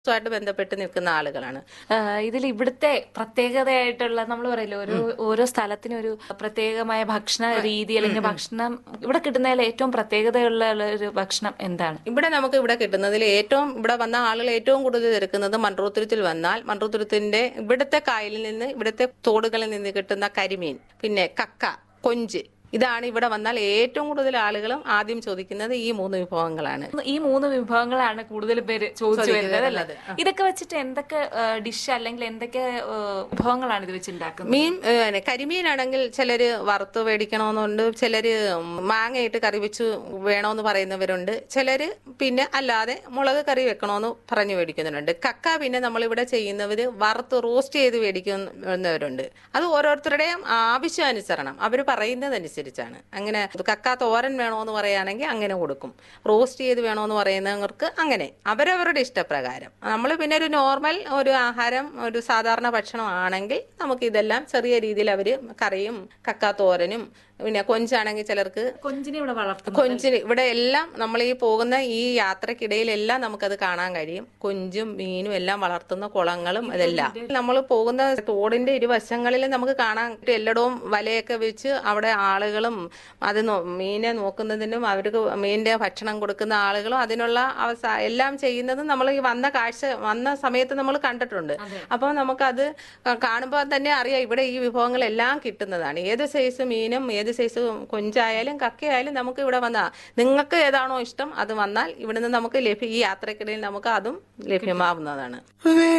ായിട്ട് ബന്ധപ്പെട്ട് നിൽക്കുന്ന ആളുകളാണ് ഇതിൽ ഇവിടുത്തെ പ്രത്യേകതയായിട്ടുള്ള നമ്മൾ പറയില്ലേ ഓരോ ഓരോ സ്ഥലത്തിനും ഒരു പ്രത്യേകമായ ഭക്ഷണ രീതി അല്ലെങ്കിൽ ഭക്ഷണം ഇവിടെ കിട്ടുന്നതിൽ ഏറ്റവും പ്രത്യേകതയുള്ള ഒരു ഭക്ഷണം എന്താണ് ഇവിടെ നമുക്ക് ഇവിടെ കിട്ടുന്നതിൽ ഏറ്റവും ഇവിടെ വന്ന ആളുകൾ ഏറ്റവും കൂടുതൽ എടുക്കുന്നത് മൺറൂത്തുരുത്തിൽ വന്നാൽ മൺറൂത്തുരുത്തിന്റെ ഇവിടുത്തെ കായലിൽ നിന്ന് ഇവിടുത്തെ തോടുകളിൽ നിന്ന് കിട്ടുന്ന കരിമീൻ പിന്നെ കക്ക കൊഞ്ച് ഇതാണ് ഇവിടെ വന്നാൽ ഏറ്റവും കൂടുതൽ ആളുകളും ആദ്യം ചോദിക്കുന്നത് ഈ മൂന്ന് വിഭവങ്ങളാണ് ഈ മൂന്ന് വിഭവങ്ങളാണ് കൂടുതൽ പേര് ചോദിച്ചു വരുന്നത് അല്ലേ അതെ. ഇതൊക്കെ വെച്ചിട്ട് എന്തൊക്കെ ഡിഷ് അല്ലെങ്കിൽ എന്തൊക്കെ ആ, വിഭവങ്ങളാണ് ഇത് വെച്ച് ഉണ്ടാക്കുന്നത് മീൻ ഏ, കരിമീനാണെങ്കിൽ ചിലര് വറുത്ത് മേടിക്കണമെന്നുണ്ട് ചിലര് മാങ്ങയിട്ട് കറി വെച്ച് വേണമെന്ന് പറയുന്നവരുണ്ട് ചിലര് പിന്നെ അല്ലാതെ മുളക് കറി വെക്കണമെന്ന് പറഞ്ഞു മേടിക്കുന്നുണ്ട് കക്ക പിന്നെ നമ്മളിവിടെ ചെയ്യുന്നവര് വറുത്ത് റോസ്റ്റ് ചെയ്ത് മേടിക്കുന്നവരുണ്ട് അത് ഓരോരുത്തരുടെയും ആവശ്യാനുസരണം അവർ പറയുന്നതനുസരിച്ചാണ് അങ്ങനെ കക്ക തോരൻ വേണമെന്ന് പറയുകയാണെങ്കിൽ അങ്ങനെ കൊടുക്കും റോസ്റ്റ് ചെയ്ത് വേണമെന്ന് പറയുന്നവർക്ക് അങ്ങനെ അവരവരുടെ ഇഷ്ടപ്രകാരം നമ്മൾ പിന്നെ ഒരു നോർമൽ ഒരു ആഹാരം ഒരു സാധാരണ ഭക്ഷണം ആണെങ്കിൽ നമുക്ക് ഇതെല്ലാം ചെറിയ രീതിയിൽ അവർ കറിയും കക്ക തോരനും പിന്നെ കൊഞ്ചാണെങ്കിൽ ചിലർക്ക് കൊഞ്ചിനെ ഇവിടെ വളർത്തുന്നു കൊഞ്ചിന് ഇവിടെ എല്ലാം നമ്മൾ ഈ പോകുന്ന ഈ യാത്രക്കിടയിലെല്ലാം നമുക്കത് കാണാൻ കഴിയും കൊഞ്ചും മീനും എല്ലാം വളർത്തുന്ന കുളങ്ങളും ഇതെല്ലാം നമ്മൾ പോകുന്ന തോടിന്റെ ഇരുവശങ്ങളിൽ നമുക്ക് കാണാൻ പറ്റും. എല്ലായിടവും വലയൊക്കെ വെച്ച് അവിടെ ആളുകളും അത് നോ- മീനെ നോക്കുന്നതിനും അവർക്ക് മീനിന്റെ ഭക്ഷണം കൊടുക്കുന്ന ആളുകളും അതിനുള്ള അവസ എല്ലാം ചെയ്യുന്നതും നമ്മൾ ഈ വന്ന കാഴ്ച വന്ന സമയത്ത് നമ്മൾ കണ്ടിട്ടുണ്ട് അപ്പോൾ നമുക്കത് കാണുമ്പോൾ തന്നെ അറിയാം ഇവിടെ ഈ വിഭവങ്ങളെല്ലാം കിട്ടുന്നതാണ് ഏത് സൈസ് മീനും ഏത് സൈസ് കൊഞ്ചായാലും കക്കയായാലും നമുക്ക് ഇവിടെ വന്നാൽ നിങ്ങൾക്ക് ഏതാണോ ഇഷ്ടം അത് വന്നാൽ ഇവിടുന്ന് നമുക്ക് ലഭ്യ ഈ യാത്രക്കിടയിൽ നമുക്ക് അതും ലഭ്യമാവുന്നതാണ്